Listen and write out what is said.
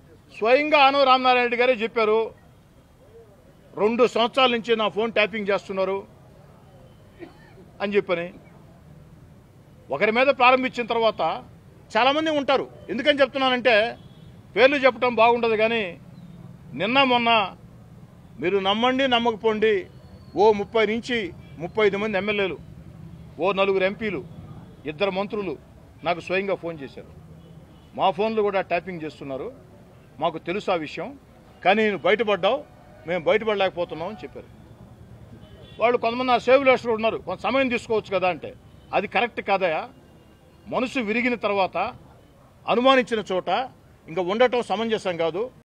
స్వయంగా ఆనవ రామనారాయణ రెడ్డి గారే చెప్పారు రెండు సంవత్సరాల నుంచి నా ఫోన్ ట్యాపింగ్ చేస్తున్నారు అని చెప్పని ఒకరి మీద ప్రారంభించిన తర్వాత చాలామంది ఉంటారు ఎందుకని చెప్తున్నానంటే పేర్లు చెప్పడం బాగుండదు కానీ నిన్న మొన్న మీరు నమ్మండి నమ్మకపోండి ఓ ముప్పై నుంచి ముప్పై ఐదు మంది ఎమ్మెల్యేలు ఓ నలుగురు ఎంపీలు ఇద్దరు మంత్రులు నాకు స్వయంగా ఫోన్ చేశారు మా ఫోన్లు కూడా ట్యాపింగ్ చేస్తున్నారు మాకు తెలుసు ఆ విషయం కానీ నేను బయటపడ్డావు మేము బయటపడలేకపోతున్నాం అని చెప్పారు వాళ్ళు కొంతమంది ఆ సేవ్ లిస్టులో ఉన్నారు కొంత సమయం తీసుకోవచ్చు కదా అంటే అది కరెక్ట్ కాదయా మనసు విరిగిన తర్వాత అనుమానించిన చోట ఇంకా ఉండటం సమంజసం కాదు